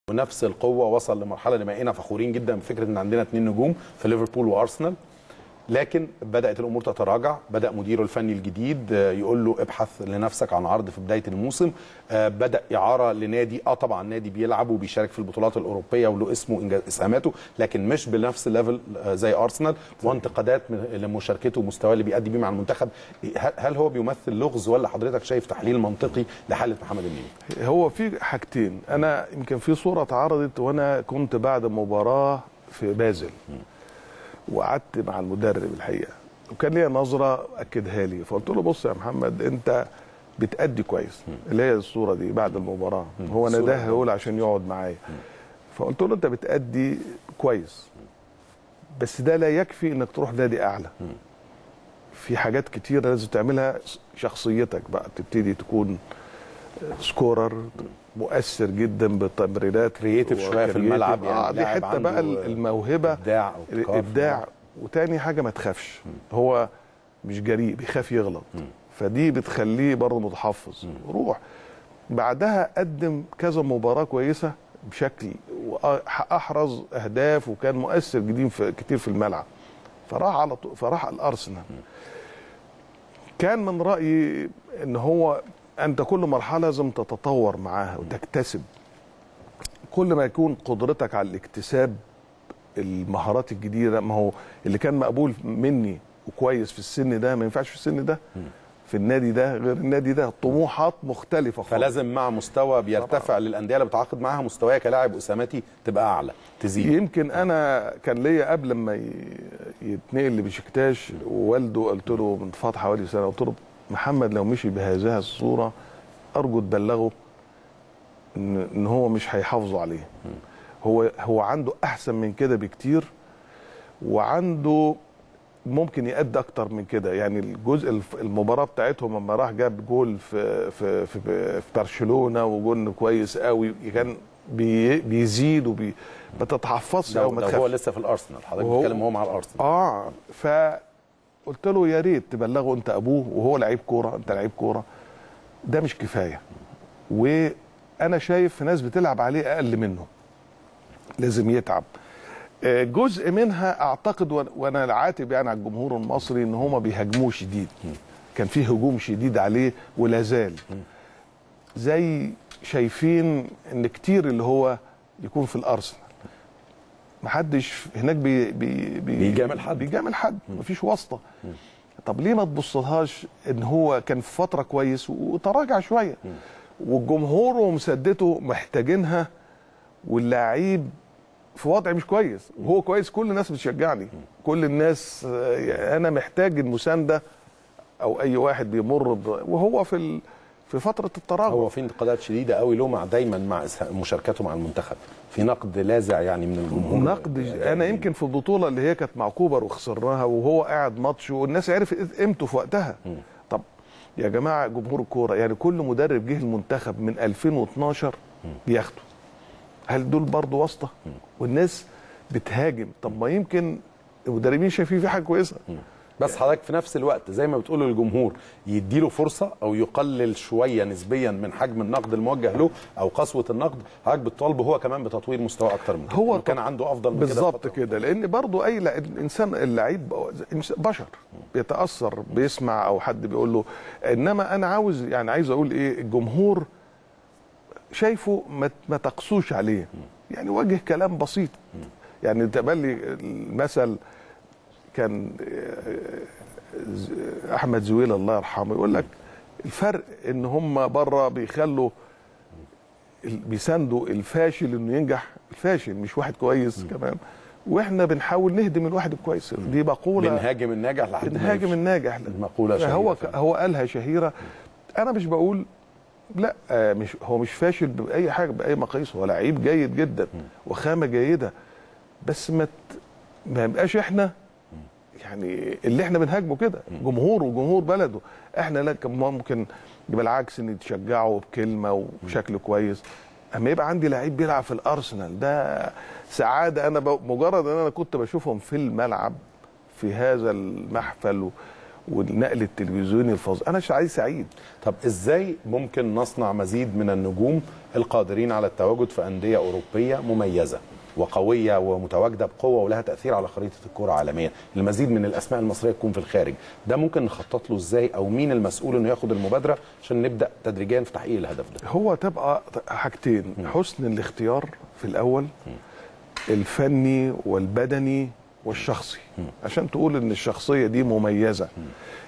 ونفس القوه وصل لمرحله اللي بقينا فخورين جدا بفكره ان عندنا اثنين نجوم في ليفربول وارسنال لكن بدات الامور تتراجع بدا مديره الفني الجديد آه، يقول له ابحث لنفسك عن عرض في بدايه الموسم آه، بدا اعاره لنادي اه طبعا نادي بيلعب وبيشارك في البطولات الاوروبيه وله اسمه وإنجاز- اسهاماته لكن مش بنفس الليفل آه، زي ارسنال وانتقادات من- لمشاركته ومستواه اللي بيأدي بيه مع المنتخب هل- هل هو بيمثل لغز ولا حضرتك شايف تحليل منطقي لحاله محمد النني هو في حاجتين انا يمكن في صوره اتعرضت وانا كنت بعد مباراه في بازل وقعدت مع المدرب الحقيقه وكان ليا نظره اكدها لي فقلت له بص يا محمد انت بتأدي كويس اللي هي الصوره دي بعد المباراه هو الصورة نداه دي. يقول عشان يقعد معايا فقلت له انت بتأدي كويس بس ده لا يكفي انك تروح نادي اعلى في حاجات كتير لازم تعملها شخصيتك بقى تبتدي تكون سكورر مؤثر جدا بالتمريرات كرييتيف شويه في الملعب يعني آه دي لاعب حته بقى عنده الموهبه ابداع أو ابتكار في الابداع الملعب. وتاني حاجه ما تخافش هو مش جريء بيخاف يغلط فدي بتخليه برضه متحفظ روح بعدها قدم كذا مباراه كويسه بشكل واحرز اهداف وكان مؤثر جديد في كتير في الملعب فراح على طول فراح الارسنال كان من رايي ان هو انت كل مرحله لازم تتطور معاها وتكتسب كل ما يكون قدرتك على الاكتساب المهارات الجديده ما هو اللي كان مقبول مني وكويس في السن ده ما ينفعش في السن ده في النادي ده غير النادي ده طموحات مختلفه خالص فلازم مع مستوى بيرتفع للانديه اللي بتعاقد معاها مستوايا كلاعب اسامتي تبقى اعلى تزيد يمكن انا كان ليا قبل ما ي- يتنقل لبشكتاش ووالده قلت له من فتره حوالي سنه قلت له محمد لو مشي بهذه الصوره ارجو تبلغه ان ان هو مش هيحافظوا عليه هو هو عنده احسن من كده بكتير وعنده ممكن يأدي اكتر من كده يعني الجزء الف- المباراه بتاعتهم لما راح جاب جول في في في, في برشلونه وجول كويس قوي كان بي بيزيد وبي ما تتحفظش ده, او ما ده هو تخافش لسه في الارسنال حضرتك وهو- بتتكلم هو مع الارسنال اه فقلت له يا ريت تبلغه انت ابوه وهو لعيب كوره انت لعيب كوره ده مش كفايه وانا شايف في ناس بتلعب عليه اقل منه لازم يتعب آه، جزء منها اعتقد وأنا- وانا عاتب يعني على الجمهور المصري ان هو ما بيهاجموه شديد كان فيه هجوم شديد عليه ولا زال زي شايفين ان كتير اللي هو يكون في الارسنال محدش هناك بي بي بي بيجامل حد. بيجامل حد مفيش واسطه طب ليه ما تبصلهاش ان هو كان في فتره كويس وتراجع شويه والجمهور ومسدته محتاجينها واللعيب في وضع مش كويس وهو كويس كل الناس بتشجعني كل الناس آه، يعني انا محتاج المسانده او اي واحد بيمر ب... وهو في ال... في فتره التراجع هو في انتقادات شديده قوي له مع دايما مع إسها- مشاركته مع المنتخب في نقد لاذع يعني من الجمهور نقد انا يمكن في البطوله اللي هي كانت مع كوبر وخسرناها وهو قاعد ماتش والناس عرفت قيمته في وقتها طب يا جماعه جمهور الكوره يعني كل مدرب جه المنتخب من 2012 بياخده هل دول برضه واسطه والناس بتهاجم طب ما يمكن المدربين شايفين في حاجه كويسه بس حضرتك في نفس الوقت زي ما بتقول للجمهور يديله فرصه او يقلل شويه نسبيا من حجم النقد الموجه له او قسوه النقد حضرتك بتطالبه هو كمان بتطوير مستواه اكتر من كده هو إنه كان عنده افضل من كده في بالظبط فترة. كده لان برضو اي لع- الانسان اللعيب إنس- بشر بيتاثر بيسمع او حد بيقول له انما انا عاوز يعني عايز اقول ايه الجمهور شايفه ما ما تقسوش عليه يعني وجه كلام بسيط يعني تبلي المثل كان آه، ز- احمد زويل الله يرحمه يقول لك الفرق ان هم بره بيخلوا ال- بيساندوا الفاشل انه ينجح الفاشل مش واحد كويس كمان واحنا بنحاول نهدم الواحد الكويس دي مقوله بنهاجم الناجح لحد ما بنهاجم يفشل. الناجح المقوله شهيرة هو فعلا. هو قالها شهيره انا مش بقول لا آه، مش هو مش فاشل باي حاجه باي مقاييس هو لعيب جيد جدا وخامه جيده بس ما ت- ما يبقاش احنا يعني اللي احنا بنهاجمه كده جمهور وجمهور بلده احنا لا كان ممكن بالعكس ان تشجعه بكلمه وبشكل كويس اما يبقى عندي لعيب بيلعب في الارسنال ده سعاده انا ب... مجرد ان انا كنت بشوفهم في الملعب في هذا المحفل و... والنقل التلفزيوني الفظيع انا عايز سعيد طب ازاي ممكن نصنع مزيد من النجوم القادرين على التواجد في انديه اوروبيه مميزه وقويه ومتواجده بقوه ولها تاثير على خريطه الكره عالميا المزيد من الاسماء المصريه تكون في الخارج ده ممكن نخطط له ازاي او مين المسؤول انه ياخد المبادره عشان نبدا تدريجيا في تحقيق الهدف ده هو تبقى حاجتين حسن الاختيار في الاول الفني والبدني والشخصي عشان تقول ان الشخصيه دي مميزه